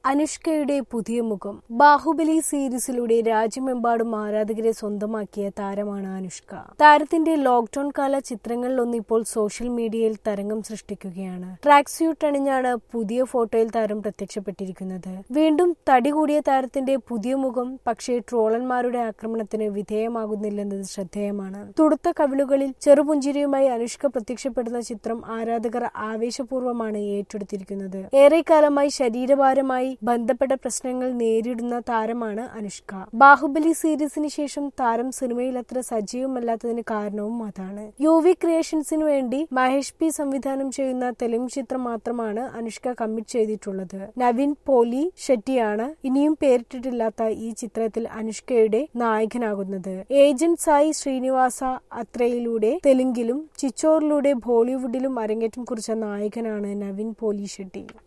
അനുഷ്കയുടെ പുതിയ മുഖം ബാഹുബലി സീരീസിലൂടെ രാജ്യമെമ്പാടും ആരാധകരെ സ്വന്തമാക്കിയ താരമാണ് അനുഷ്ക താരത്തിന്റെ ലോക്ഡൌൺ കാല ചിത്രങ്ങളിലൊന്ന് ഇപ്പോൾ സോഷ്യൽ മീഡിയയിൽ തരംഗം സൃഷ്ടിക്കുകയാണ് ട്രാക്ക് സ്യൂട്ട് അണിഞ്ഞാണ് പുതിയ ഫോട്ടോയിൽ താരം പ്രത്യക്ഷപ്പെട്ടിരിക്കുന്നത് വീണ്ടും തടി കൂടിയ താരത്തിന്റെ പുതിയ മുഖം പക്ഷേ ട്രോളന്മാരുടെ ആക്രമണത്തിന് വിധേയമാകുന്നില്ലെന്നത് ശ്രദ്ധേയമാണ് തുടുത്ത കവിളുകളിൽ ചെറുപുഞ്ചിരിയുമായി അനുഷ്ക പ്രത്യക്ഷപ്പെടുന്ന ചിത്രം ആരാധകർ ആവേശപൂർവ്വമാണ് ഏറ്റെടുത്തിരിക്കുന്നത് ഏറെക്കാലമായി ശരീരഭാരമായി ബന്ധപ്പെട്ട പ്രശ്നങ്ങൾ നേരിടുന്ന താരമാണ് അനുഷ്ക ബാഹുബലി സീരീസിന് ശേഷം താരം സിനിമയിൽ അത്ര സജീവമല്ലാത്തതിന് കാരണവും അതാണ് യു വി ക്രിയേഷൻസിന് വേണ്ടി മഹേഷ് പി സംവിധാനം ചെയ്യുന്ന തെലുങ്ക് ചിത്രം മാത്രമാണ് അനുഷ്ക കമ്മിറ്റ് ചെയ്തിട്ടുള്ളത് നവീൻ പോലി ഷെട്ടിയാണ് ഇനിയും പേരിട്ടിട്ടില്ലാത്ത ഈ ചിത്രത്തിൽ അനുഷ്കയുടെ നായകനാകുന്നത് ഏജന്റ് സായി ശ്രീനിവാസ അത്രയിലൂടെ തെലുങ്കിലും ചിച്ചോറിലൂടെ ബോളിവുഡിലും അരങ്ങേറ്റം കുറിച്ച നായകനാണ് നവീൻ പോലി ഷെട്ടി